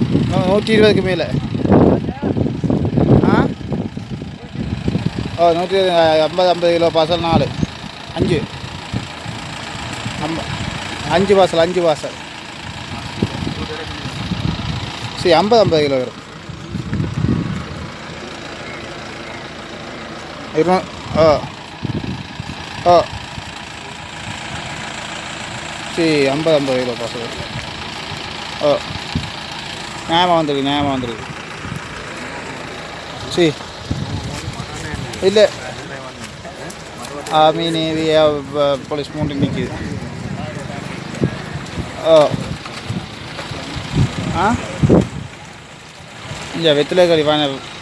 நூ- நூற்றி இருபதுக்கு மேலே ஆ ஓ நூற்றி ஐம்பது ஐம்பது கிலோ பார்சல் நாலு அஞ்சு ஐம்ப அஞ்சு பார்சல் அஞ்சு பார்சல் சரி ஐம்பது ஐம்பது கிலோ வரும் இருநூ ஓ ஓ சரி ஐம்பது ஐம்பது கிலோ பார்சல் வரும் ஓ நியாயமாக வந்திருக்கு நியாயமாக வந்திருக்கு சரி இல்லை ஆர்மி நேவி போலீஸ் மூணு நிற்கிது ஓ ஆ இல்லை வெத்திலை கறி வாங்க